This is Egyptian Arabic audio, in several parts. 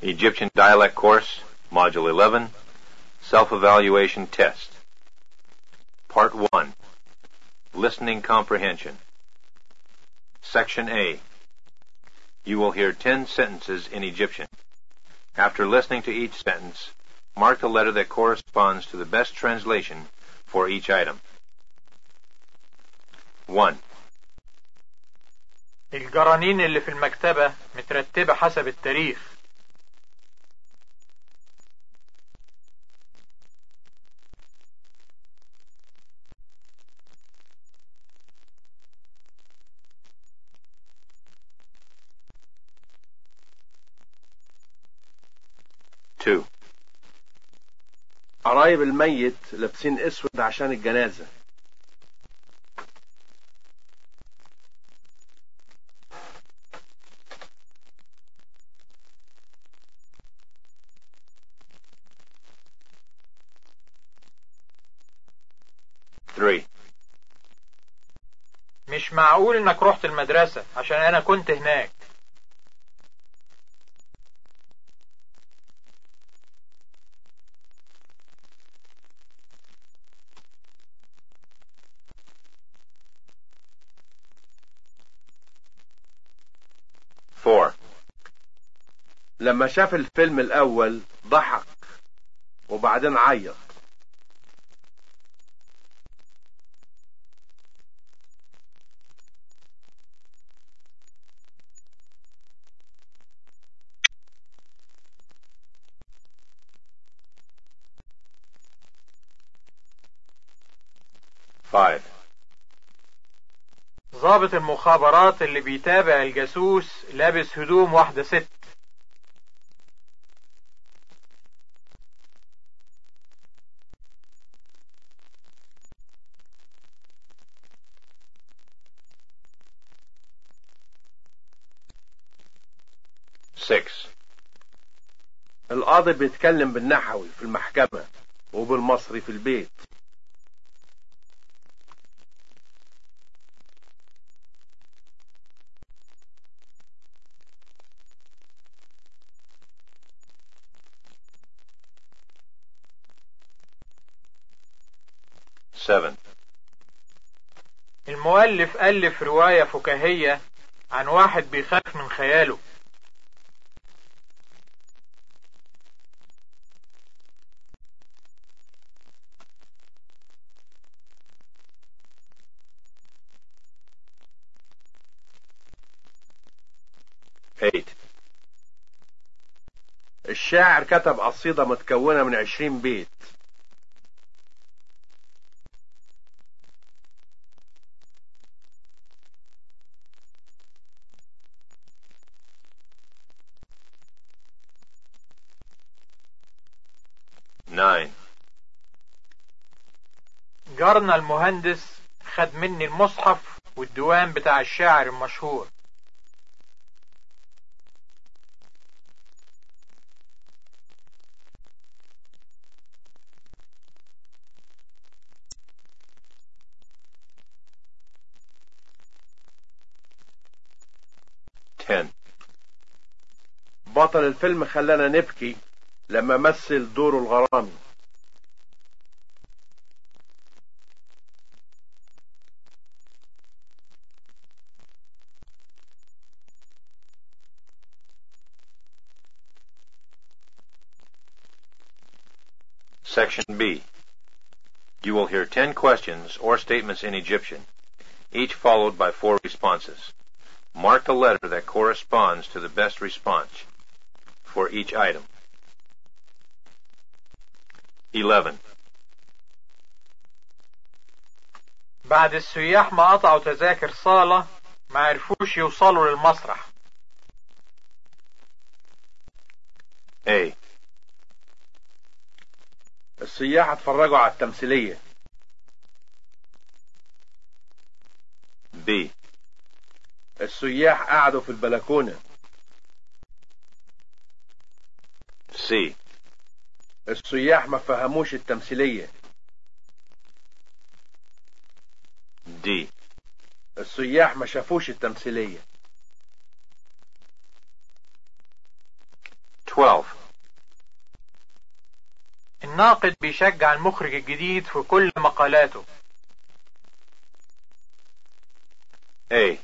Egyptian Dialect Course, Module 11, Self-Evaluation Test. Part 1, Listening Comprehension. Section A. You will hear 10 sentences in Egyptian. After listening to each sentence, mark the letter that corresponds to the best translation for each item. 1. الجرانين اللي في المكتبة مترتبة حسب التاريخ Two. قرايب الميت لابسين اسود عشان الجنازة Three. مش معقول انك رحت المدرسة عشان انا كنت هناك Four. لما شاف الفيلم الأول ضحك وبعدين عيط Five. ضابط المخابرات اللي بيتابع الجاسوس لابس هدوم واحدة ست Six. القاضي بيتكلم بالنحوي في المحكمة وبالمصري في البيت Seven. المؤلف ألف رواية فكاهية عن واحد بيخاف من خياله Eight. الشاعر كتب قصيدة متكونة من عشرين بيت Nine. جارنا المهندس خد مني المصحف والديوان بتاع الشاعر المشهور Ten. بطل الفيلم خلانا نبكي لما مثل دوره الغرامي Section B. You will hear 10 questions or statements in Egyptian, each followed by four responses. Mark the letter that corresponds to the best response for each item. 11. بعد السياح ما قطعوا تذاكر صالة ما عرفوش يوصلوا للمسرح A. السياح اتفرجوا على التمثيلية B. السياح قعدوا في البلكونة C. السياح ما فهموش التمثيلية D. السياح ما شافوش التمثيلية 12. الناقد بيشجع المخرج الجديد في كل مقالاته A.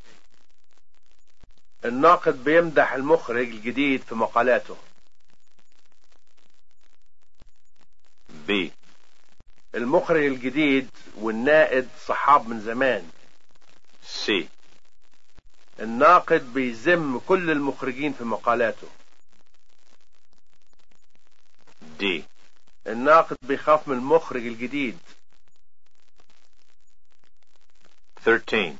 الناقد بيمدح المخرج الجديد في مقالاته B. المخرج الجديد والنائد صحاب من زمان C. الناقد بيذم كل المخرجين في مقالاته D. الناقد بيخاف من المخرج الجديد 13.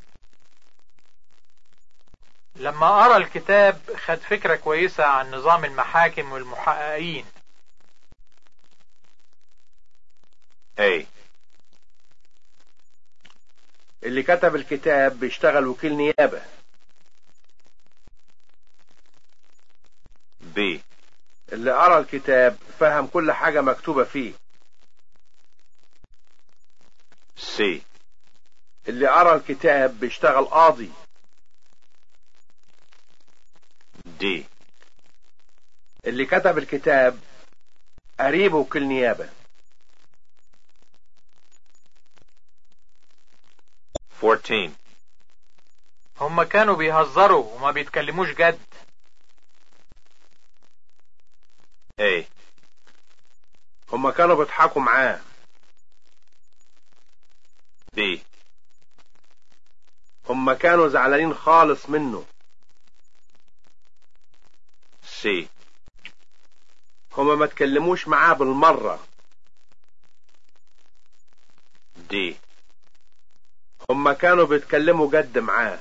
لما قرا الكتاب خد فكرة كويسة عن نظام المحاكم والمحققين A. اللي كتب الكتاب بيشتغل وكيل نيابة B. اللي قرا الكتاب فهم كل حاجة مكتوبة فيه C. اللي قرا الكتاب بيشتغل قاضي D. اللي كتب الكتاب قريب وكيل نيابة 14. هما كانوا بيهزروا وما بيتكلموش جد A. هما كانوا بيضحكوا معاه B. هما كانوا زعلانين خالص منه C. هما ما تكلموش معاه بالمرة D. هما كانوا بيتكلموا جد معاه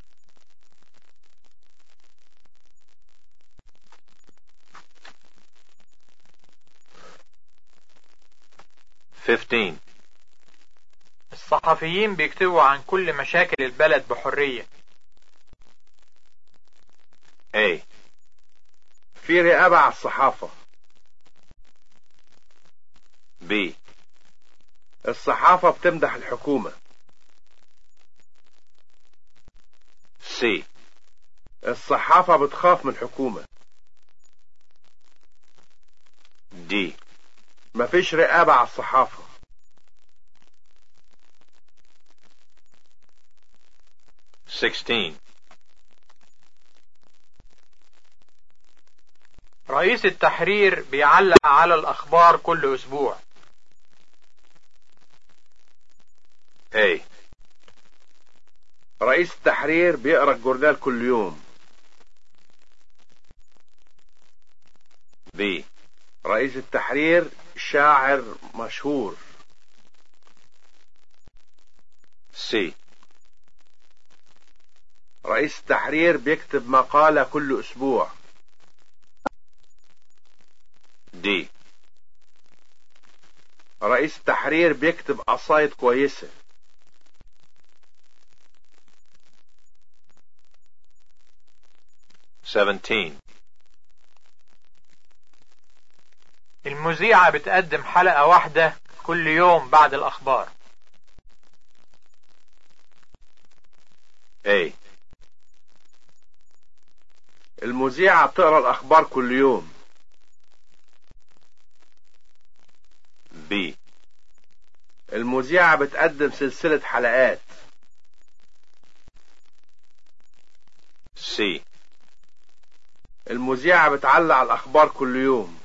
Fifteen. الصحفيين بيكتبوا عن كل مشاكل البلد بحرية A. في رقابة على الصحافة B. الصحافة بتمدح الحكومة C. الصحافة بتخاف من الحكومة D. مفيش رقابة على الصحافة Sixteen. رئيس التحرير بيعلق على الأخبار كل أسبوع A. رئيس التحرير بيقرا الجورنال كل يوم B. رئيس التحرير شاعر مشهور C. رئيس التحرير بيكتب مقالة كل أسبوع D. رئيس التحرير بيكتب قصايد كويسة Seventeen. المذيعة بتقدم حلقة واحدة كل يوم بعد الأخبار A. المذيعة بتقرا الأخبار كل يوم B. المذيعة بتقدم سلسلة حلقات C. المذيعة بتعلق على الأخبار كل يوم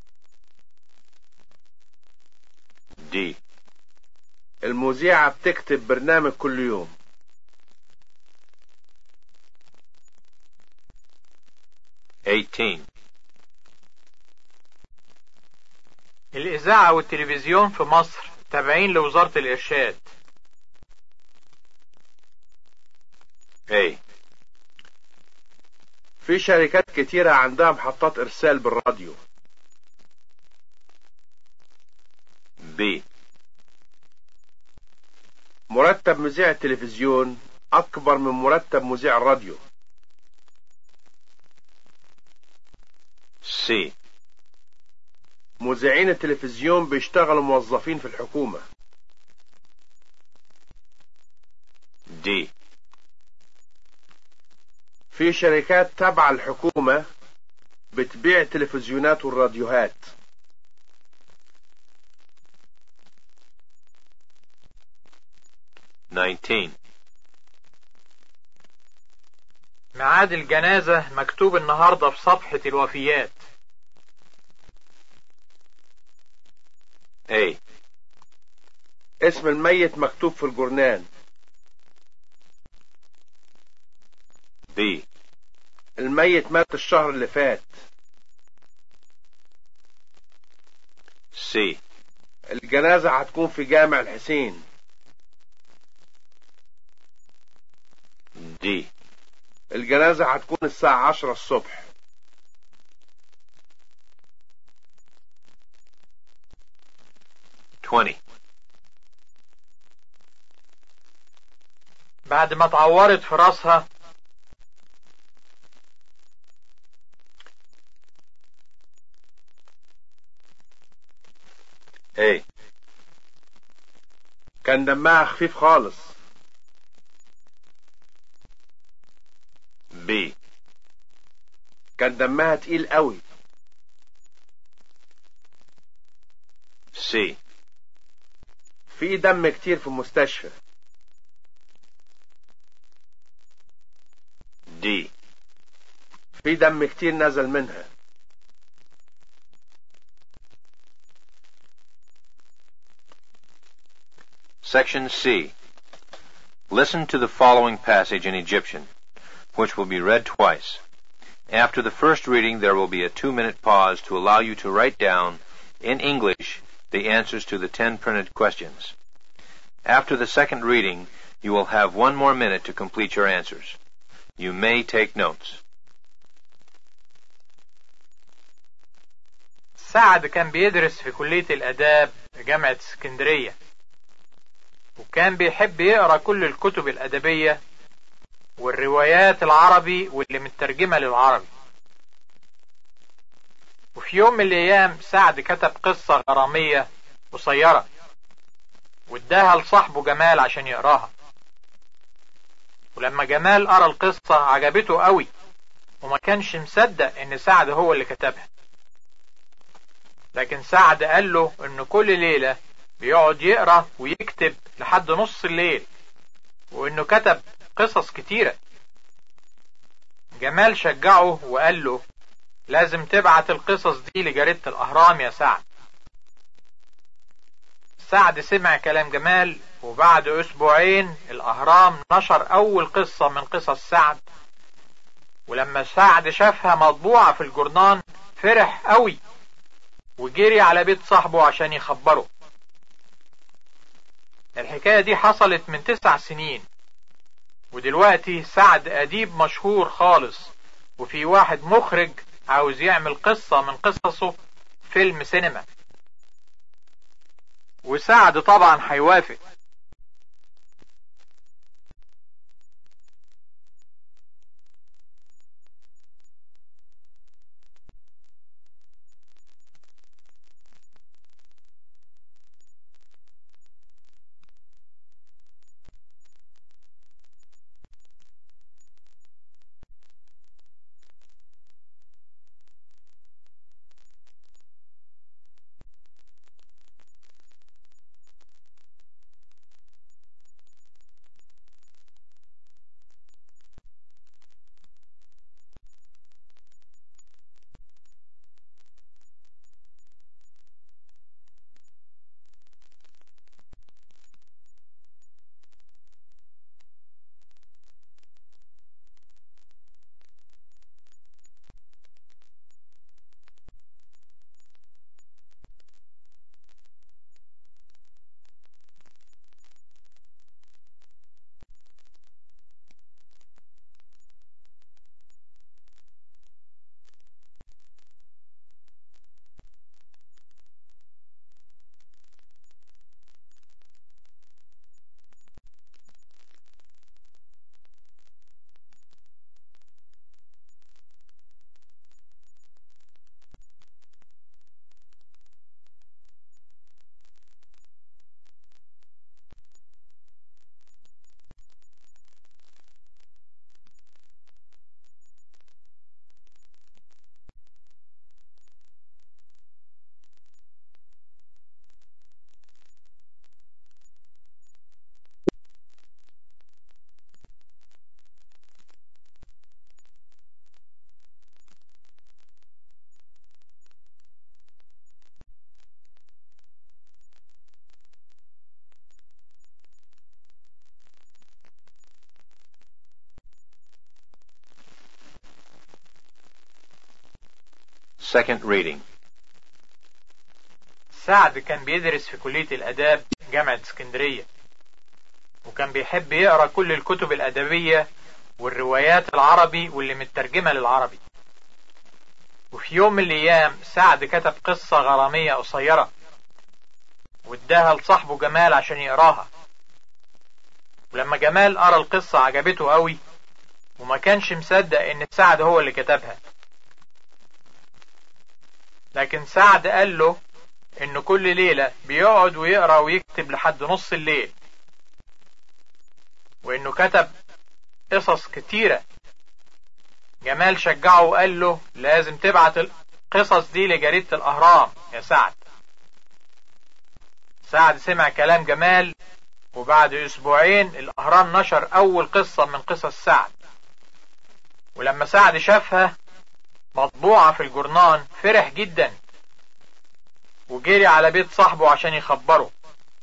D. المذيعة بتكتب برنامج كل يوم Eighteen. الإذاعة والتلفزيون في مصر تابعين لوزارة الإرشاد A. في شركات كتيرة عندها محطات إرسال بالراديو B. مرتب مذيع التلفزيون أكبر من مرتب مذيع الراديو C. مذيعين التلفزيون بيشتغلوا موظفين في الحكومة بتبيع تلفزيونات والراديوهات Nineteen. ميعاد الجنازة مكتوب النهاردة في صفحة الوفيات A. اسم الميت مكتوب في الجورنان B. الميت مات الشهر اللي فات C. الجنازة هتكون في جامع الحسين D. الجنازة هتكون الساعة عشرة الصبح Twenty. بعد ما اتعورت في راسها A. كان دمها خفيف خالص B. كان دمها تقيل قوي C. في دم كتير في المستشفى D. في دم كتير نزل منها Section C. Listen to the following passage in Egyptian, which will be read twice. After the first reading, there will be a two-minute pause to allow you to write down, in English, the answers to the ten printed questions. After the second reading, you will have one more minute to complete your answers. You may take notes. سعد كان بيدرس في كلية الآداب في جامعة اسكندرية وكان بيحب يقرأ كل الكتب الأدبية والروايات العربي واللي مترجمة للعربي وفي يوم من الأيام سعد كتب قصة غرامية قصيرة واداها لصاحبه جمال عشان يقراها ولما جمال قرا القصة عجبته قوي وما كانش مصدق ان سعد هو اللي كتبها لكن سعد قال له ان كل ليلة بيقعد يقرا ويكتب لحد نص الليل وانه كتب قصص كتيرة جمال شجعه وقال له لازم تبعت القصص دي لجريدة الأهرام يا سعد سعد سمع كلام جمال وبعد أسبوعين الأهرام نشر أول قصة من قصص سعد ولما سعد شافها مطبوعة في الجورنان فرح قوي وجري على بيت صاحبه عشان يخبره الحكاية دي حصلت من تسع سنين ودلوقتي سعد أديب مشهور خالص وفي واحد مخرج عاوز يعمل قصة من قصصه فيلم سينما وسعد طبعا هيوافق Second reading. سعد كان بيدرس في كلية الآداب جامعة اسكندرية وكان بيحب يقرأ كل الكتب الأدبية والروايات العربي واللي مترجمة للعربي وفي يوم من الأيام سعد كتب قصة غرامية قصيرة واداها لصاحبه جمال عشان يقراها ولما جمال قرا القصة عجبته قوي وما كانش مصدق ان سعد هو اللي كتبها لكن سعد قال له ان كل ليلة بيقعد ويقرا ويكتب لحد نص الليل وانه كتب قصص كتيرة جمال شجعه وقال له لازم تبعت القصص دي لجريدة الأهرام يا سعد سعد سمع كلام جمال وبعد أسبوعين الأهرام نشر أول قصة من قصص سعد ولما سعد شافها مطبوعة في الجرنان فرح جدا وجري على بيت صاحبه عشان يخبره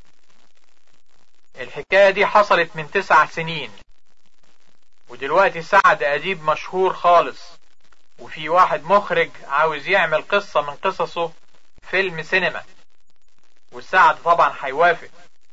الحكاية دي حصلت من تسع سنين ودلوقتي سعد أديب مشهور خالص وفي واحد مخرج عاوز يعمل قصة من قصصه فيلم سينما والسعد طبعا هيوافق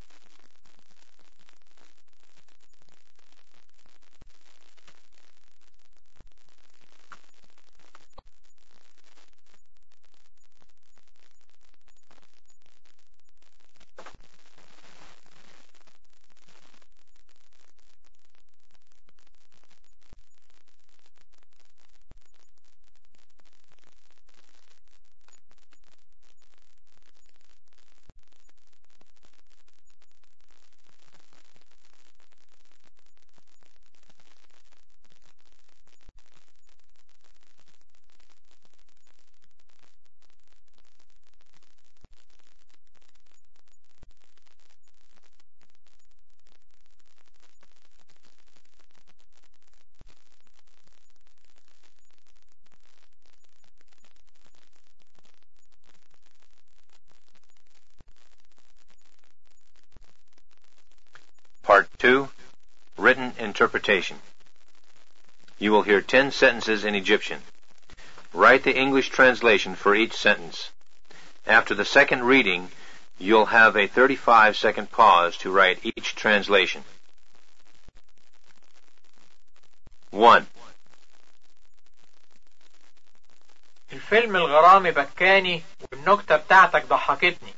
Part 2 Written Interpretation. You will hear 10 sentences in Egyptian. Write the English translation for each sentence. After the second reading, you'll have a 35 second pause to write each translation. 1. الفيلم الغرامي بكاني والنكتة بتاعتك ضحكتني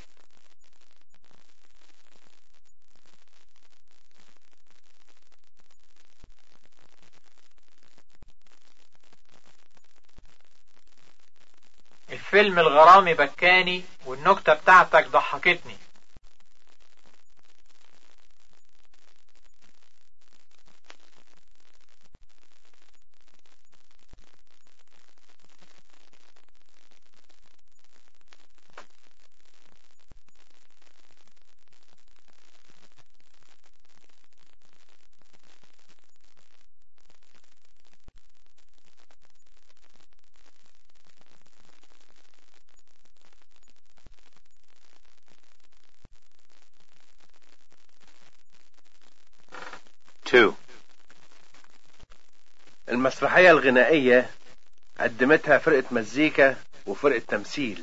الفيلم الغرامي بكاني والنكتة بتاعتك ضحكتني Two. المسرحية الغنائية قدمتها فرقة مزيكا وفرقة تمثيل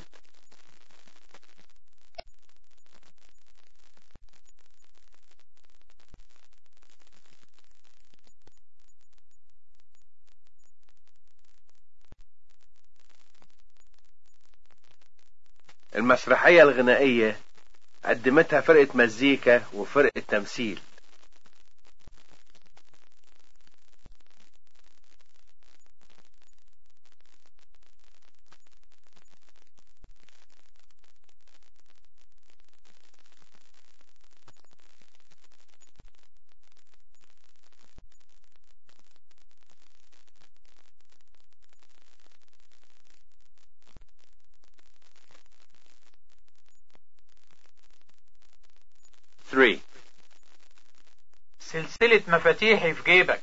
المسرحية الغنائية قدمتها فرقة مزيكا وفرقة تمثيل Three. سلسلة مفاتيحي في جيبك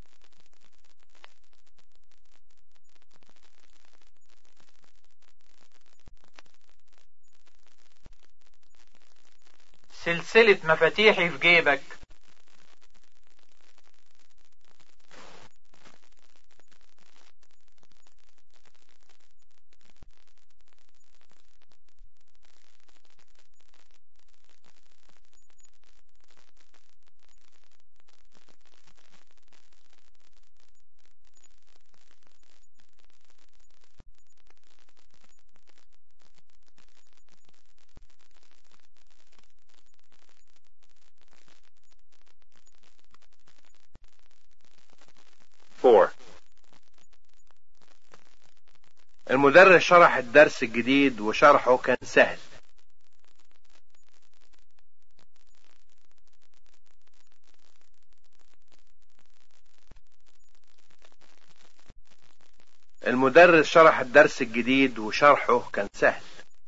سلسلة مفاتيحي في جيبك المدرس شرح الدرس الجديد وشرحه كان سهل المدرس شرح الدرس الجديد وشرحه كان سهل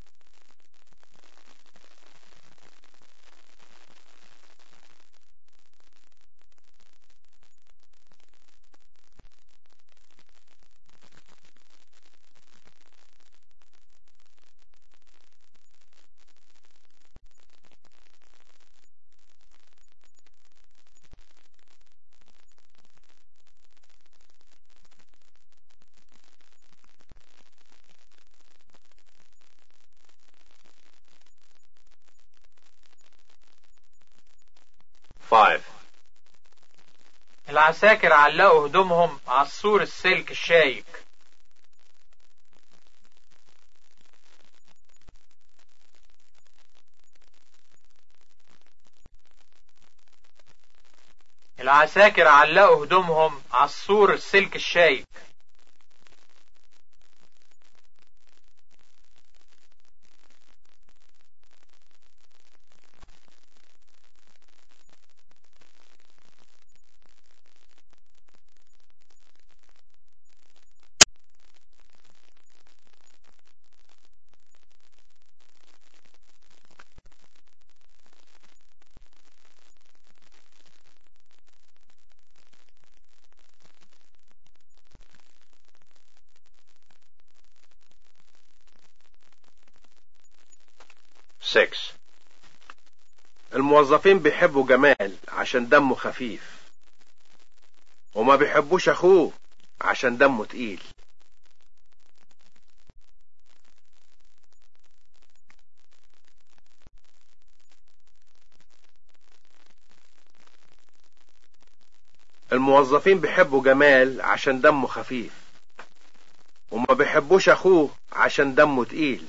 Five. العساكر علقوا هدومهم على السور السلك الشايك العساكر علقوا هدومهم على السور السلك الشايك Six. الموظفين بيحبوا جمال عشان دمه خفيف وما بيحبوش اخوه عشان دمه تقيل الموظفين بيحبوا جمال عشان دمه خفيف وما بيحبوش اخوه عشان دمه تقيل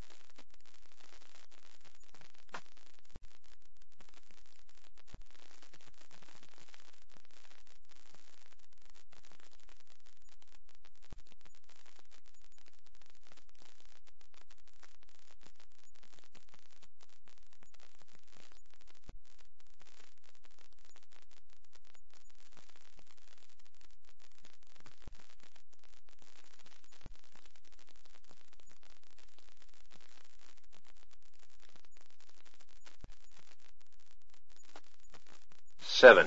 Seven.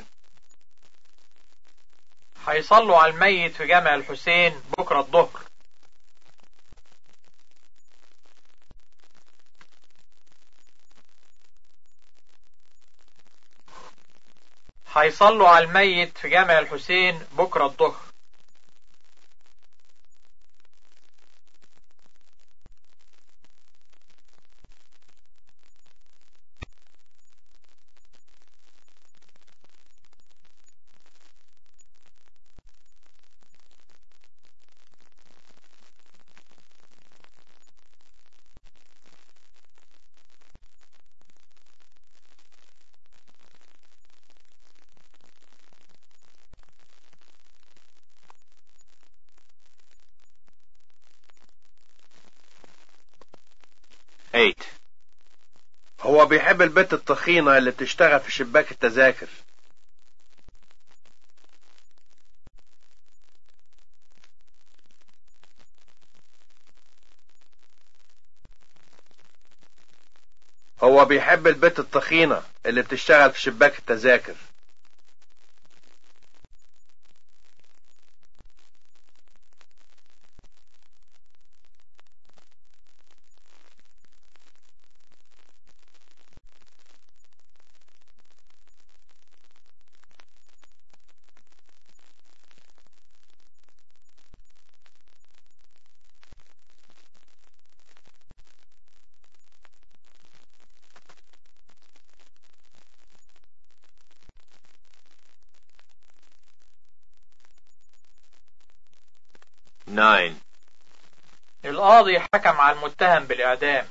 هيصلوا على الميت في جامع الحسين بكرة الظهر هيصلوا على الميت في جامع الحسين بكرة الظهر Eight. هو بيحب البت التخينة اللي بتشتغل في شباك التذاكر هو بيحب البت التخينة اللي بتشتغل في شباك التذاكر Nine. القاضي حكم على المتهم بالإعدام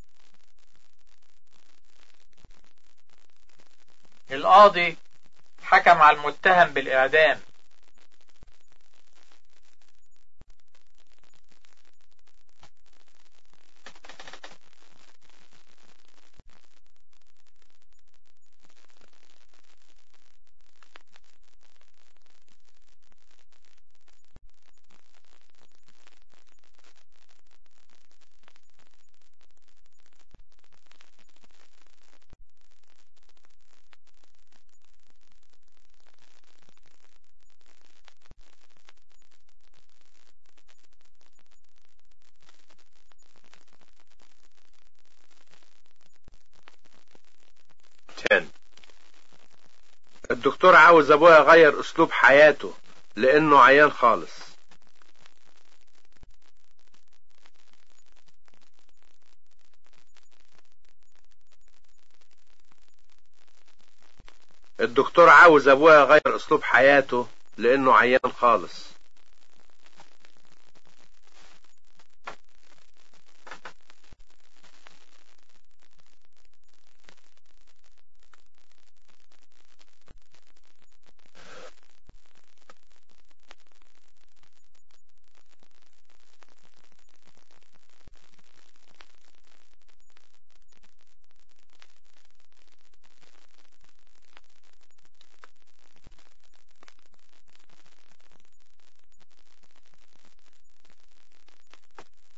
القاضي حكم على المتهم بالإعدام Ten. الدكتور عاوز ابويا يغير اسلوب حياته لانه عيان خالص الدكتور عاوز ابويا يغير اسلوب حياته لانه عيان خالص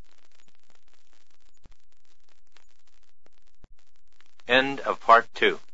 End of part two.